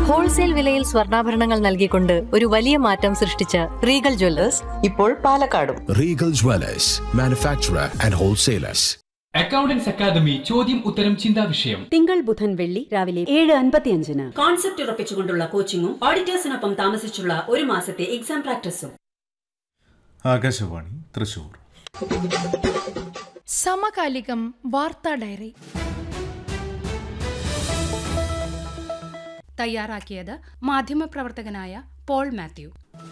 Wholesale വിലയിൽ സ്വർണ്ണാഭരണങ്ങൾ നൽകിക്കൊണ്ട് ഒരു വലിയ മാറ്റം സൃഷ്ടിച്ച റീഗൽ ജ്വല്ലേഴ്സ് ഇപ്പോൾ പാലക്കാടും Regal Dwellers, manufacturer and wholesalers. Accountants academy ചോദ്യം ഉത്തരം ചിന്താ വിഷയം തിങ്കൾ ബുധൻ വെള്ളി രാവിലെ ഏഴ് അൻപത്തിയഞ്ചിന് കോൺസെപ്റ്റ് ഉറപ്പിച്ചുകൊണ്ടുള്ള കോച്ചിങ്ങും ഓഡിറ്റേഴ്സിനൊപ്പം താമസിച്ചുള്ള ഒരു മാസത്തെ എക്സാം പ്രാക്ടീസും ആകാശവാണി തൃശൂർ സമകാലികം വാർത്താ ഡയറി തയ്യാറാക്കിയത് മാധ്യമപ്രവർത്തകനായ പോൾ മാത്യു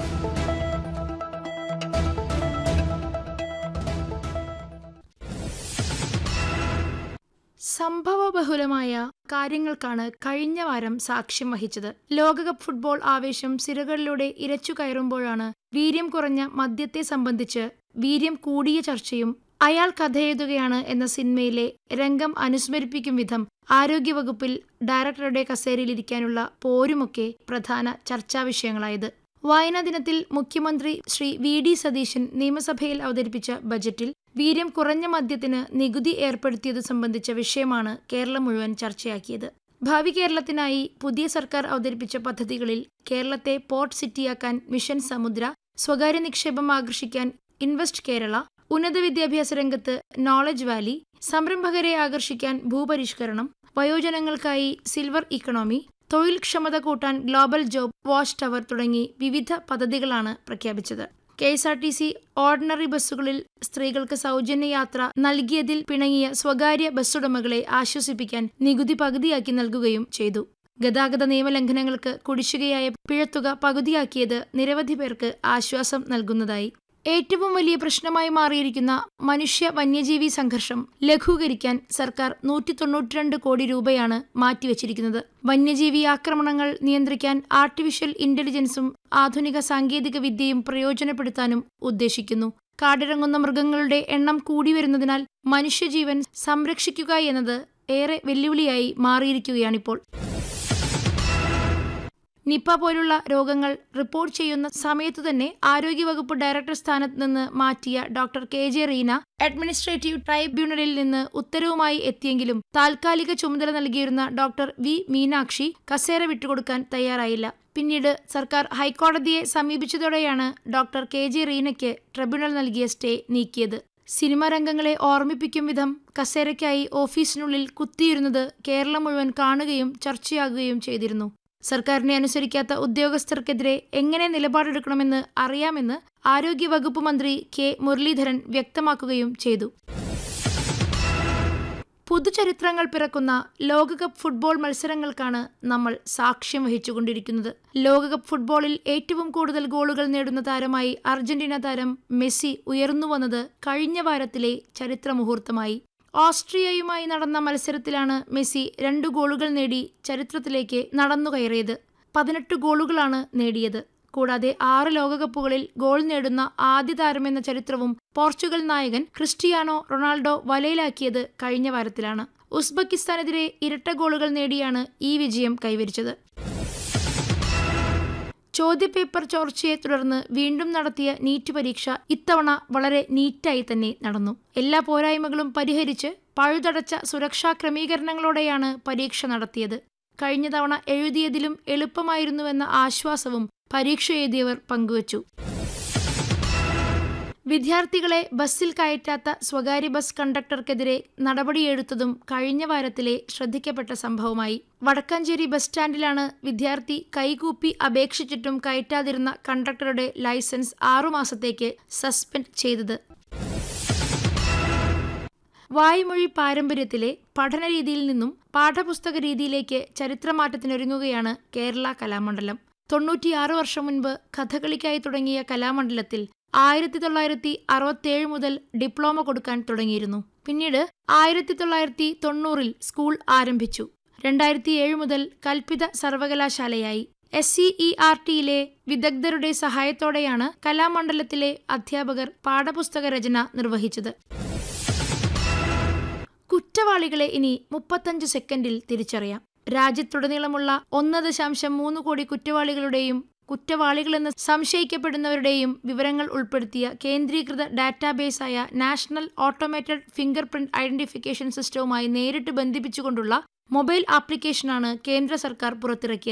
സംഭവബഹുലമായ കാര്യങ്ങൾക്കാണ് കഴിഞ്ഞ വാരം സാക്ഷ്യം വഹിച്ചത് ലോകകപ്പ് ഫുട്ബോൾ ആവേശം സിരകളിലൂടെ ഇരച്ചു കയറുമ്പോഴാണ് വീര്യം കുറഞ്ഞ മദ്യത്തെ സംബന്ധിച്ച് വീര്യം കൂടിയ ചർച്ചയും അയാൾ കഥയെഴുതുകയാണ് എന്ന സിനിമയിലെ രംഗം അനുസ്മരിപ്പിക്കും വിധം ആരോഗ്യവകുപ്പിൽ ഡയറക്ടറുടെ കസേരയിലിരിക്കാനുള്ള പോരുമൊക്കെ പ്രധാന ചർച്ചാ വിഷയങ്ങളായത് വായനാ ദിനത്തിൽ മുഖ്യമന്ത്രി ശ്രീ വി ഡി സതീശൻ നിയമസഭയിൽ അവതരിപ്പിച്ച ബജറ്റിൽ വീര്യം കുറഞ്ഞ മദ്യത്തിന് നികുതി ഏർപ്പെടുത്തിയത് സംബന്ധിച്ച വിഷയമാണ് കേരളം മുഴുവൻ ചർച്ചയാക്കിയത് ഭാവി കേരളത്തിനായി പുതിയ സർക്കാർ അവതരിപ്പിച്ച പദ്ധതികളിൽ കേരളത്തെ പോർട്ട് സിറ്റിയാക്കാൻ മിഷൻ സമുദ്ര സ്വകാര്യ നിക്ഷേപം ആകർഷിക്കാൻ ഇൻവെസ്റ്റ് കേരള ഉന്നത വിദ്യാഭ്യാസ രംഗത്ത് നോളജ് വാലി സംരംഭകരെ ആകർഷിക്കാൻ ഭൂപരിഷ്കരണം വയോജനങ്ങൾക്കായി സിൽവർ ഇക്കണോമി തൊഴിൽ ക്ഷമത കൂട്ടാൻ ഗ്ലോബൽ ജോബ് വാച്ച് ടവർ തുടങ്ങി വിവിധ പദ്ധതികളാണ് പ്രഖ്യാപിച്ചത് K S R T C ordinary ബസ്സുകളിൽ സ്ത്രീകൾക്ക് സൗജന്യ യാത്ര നൽകിയതിൽ പിണങ്ങിയ സ്വകാര്യ ബസ്സുടമകളെ ആശ്വസിപ്പിക്കാൻ നികുതി പകുതിയാക്കി നൽകുകയും ചെയ്തു ഗതാഗത നിയമലംഘനങ്ങൾക്ക് കുടിശ്ശികയായ പിഴത്തുക പകുതിയാക്കിയത് നിരവധി പേർക്ക് ആശ്വാസം നൽകുന്നതായി ഏറ്റവും വലിയ പ്രശ്നമായി മാറിയിരിക്കുന്ന മനുഷ്യ വന്യജീവി സംഘർഷം ലഘൂകരിക്കാൻ സർക്കാർ നൂറ്റി തൊണ്ണൂറ്റിരണ്ട് കോടി രൂപയാണ് മാറ്റിവെച്ചിരിക്കുന്നത് വന്യജീവി ആക്രമണങ്ങൾ നിയന്ത്രിക്കാൻ ആർട്ടിഫിഷ്യൽ ഇന്റലിജൻസും ആധുനിക സാങ്കേതിക വിദ്യയും പ്രയോജനപ്പെടുത്താനും ഉദ്ദേശിക്കുന്നു കാടിറങ്ങുന്ന മൃഗങ്ങളുടെ എണ്ണം കൂടി വരുന്നതിനാൽ മനുഷ്യജീവൻ സംരക്ഷിക്കുക എന്നത് ഏറെ വെല്ലുവിളിയായി മാറിയിരിക്കുകയാണിപ്പോൾ നിപ്പ പോലുള്ള രോഗങ്ങൾ റിപ്പോർട്ട് ചെയ്യുന്ന സമയത്തു തന്നെ ആരോഗ്യവകുപ്പ് ഡയറക്ടർ സ്ഥാനത്ത് നിന്ന് മാറ്റിയ doctor K J Reena administrative ട്രൈബ്യൂണലിൽ നിന്ന് ഉത്തരവുമായി എത്തിയെങ്കിലും താൽക്കാലിക ചുമതല നൽകിയിരുന്ന ഡോക്ടർ വി മീനാക്ഷി കസേര വിട്ടുകൊടുക്കാൻ തയ്യാറായില്ല പിന്നീട് സർക്കാർ ഹൈക്കോടതിയെ സമീപിച്ചതോടെയാണ് ഡോക്ടർ കെ ജെ റീനയ്ക്ക് ട്രിബ്യൂണൽ നൽകിയ സ്റ്റേ നീക്കിയത് സിനിമാ രംഗങ്ങളെ ഓർമ്മിപ്പിക്കും വിധം കസേരയ്ക്കായി ഓഫീസിനുള്ളിൽ കുത്തിയിരുന്നത് കേരളം മുഴുവൻ കാണുകയും ചർച്ചയാകുകയും ചെയ്തിരുന്നു സർക്കാരിനെ അനുസരിക്കാത്ത ഉദ്യോഗസ്ഥർക്കെതിരെ എങ്ങനെ നിലപാടെടുക്കണമെന്ന് അറിയാമെന്ന് ആരോഗ്യവകുപ്പ് മന്ത്രി കെ മുരളീധരൻ വ്യക്തമാക്കുകയും ചെയ്തു പുതുചരിത്രങ്ങൾ പിറക്കുന്ന ലോകകപ്പ് ഫുട്ബോൾ മത്സരങ്ങൾക്കാണ് നമ്മൾ സാക്ഷ്യം വഹിച്ചുകൊണ്ടിരിക്കുന്നത് ലോകകപ്പ് ഫുട്ബോളിൽ ഏറ്റവും കൂടുതൽ ഗോളുകൾ നേടുന്ന താരമായി അർജന്റീന താരം മെസ്സി ഉയർന്നു വന്നത് കഴിഞ്ഞ വാരത്തിലെ ചരിത്ര മുഹൂർത്തമായി ഓസ്ട്രിയയുമായി നടന്ന മത്സരത്തിലാണ് മെസ്സി രണ്ടു ഗോളുകൾ നേടി ചരിത്രത്തിലേക്ക് നടന്നു കയറിയത് പതിനെട്ട് ഗോളുകളാണ് നേടിയത് കൂടാതെ ആറ് ലോകകപ്പുകളിൽ ഗോൾ നേടുന്ന ആദ്യ താരമെന്ന ചരിത്രവും പോർച്ചുഗൽ നായകൻ ക്രിസ്റ്റിയാനോ റൊണാൾഡോ വലയിലാക്കിയത് കഴിഞ്ഞ വാരത്തിലാണ് ഉസ്ബെക്കിസ്ഥാനെതിരെ ഇരട്ട ഗോളുകൾ നേടിയാണ് ഈ വിജയം കൈവരിച്ചത് ചോദ്യപേപ്പർ ചോർച്ചയെ തുടർന്ന് വീണ്ടും നടത്തിയ നീറ്റ് പരീക്ഷ ഇത്തവണ വളരെ നീറ്റായി തന്നെ നടന്നു എല്ലാ പോരായ്മകളും പരിഹരിച്ച് പഴുതടച്ച സുരക്ഷാ ക്രമീകരണങ്ങളോടെയാണ് പരീക്ഷ നടത്തിയത് കഴിഞ്ഞ തവണ എഴുതിയതിലും എളുപ്പമായിരുന്നുവെന്ന ആശ്വാസവും പരീക്ഷ എഴുതിയവർ പങ്കുവച്ചു വിദ്യാർത്ഥികളെ ബസ്സിൽ കയറ്റാത്ത സ്വകാര്യ ബസ് കണ്ടക്ടർക്കെതിരെ നടപടിയെടുത്തതും കഴിഞ്ഞ വാരത്തിലെ ശ്രദ്ധിക്കപ്പെട്ട സംഭവമായി വടക്കാഞ്ചേരി ബസ് സ്റ്റാൻഡിലാണ് വിദ്യാർത്ഥി കൈകൂപ്പി അപേക്ഷിച്ചിട്ടും കയറ്റാതിരുന്ന കണ്ടക്ടറുടെ ലൈസൻസ് ആറുമാസത്തേക്ക് സസ്പെൻഡ് ചെയ്തത് വായ്മൊഴി പാരമ്പര്യത്തിലെ പഠനരീതിയിൽ നിന്നും പാഠപുസ്തക രീതിയിലേക്ക് ചരിത്രമാറ്റത്തിനൊരുങ്ങുകയാണ് കേരള കലാമണ്ഡലം തൊണ്ണൂറ്റിയാറ് വർഷം മുൻപ് കഥകളിക്കായി തുടങ്ങിയ കലാമണ്ഡലത്തിൽ ആയിരത്തി തൊള്ളായിരത്തി അറുപത്തിയേഴ് മുതൽ ഡിപ്ലോമ കൊടുക്കാൻ തുടങ്ങിയിരുന്നു പിന്നീട് ആയിരത്തി തൊള്ളായിരത്തി തൊണ്ണൂറിൽ സ്കൂൾ ആരംഭിച്ചു രണ്ടായിരത്തി ഏഴ് മുതൽ കൽപ്പിത സർവകലാശാലയായി എസ് സി ഇ ആർ ടിയിലെ വിദഗ്ധരുടെ സഹായത്തോടെയാണ് കലാമണ്ഡലത്തിലെ അധ്യാപകർ പാഠപുസ്തക രചന നിർവഹിച്ചത് കുറ്റവാളികളെ ഇനി മുപ്പത്തഞ്ച് സെക്കൻഡിൽ തിരിച്ചറിയാം രാജ്യത്തുടനീളമുള്ള ഒന്ന് ദശാംശം മൂന്ന് കോടി കുറ്റവാളികളുടെയും കുറ്റവാളികളെന്ന് സംശയിക്കപ്പെടുന്നവരുടെയും വിവരങ്ങൾ ഉൾപ്പെടുത്തിയ കേന്ദ്രീകൃത ഡാറ്റാബേസായ national automated fingerprint identification സിസ്റ്റവുമായി നേരിട്ട് ബന്ധിപ്പിച്ചുകൊണ്ടുള്ള മൊബൈൽ ആപ്ലിക്കേഷനാണ് കേന്ദ്ര സർക്കാർ പുറത്തിറക്കിയത്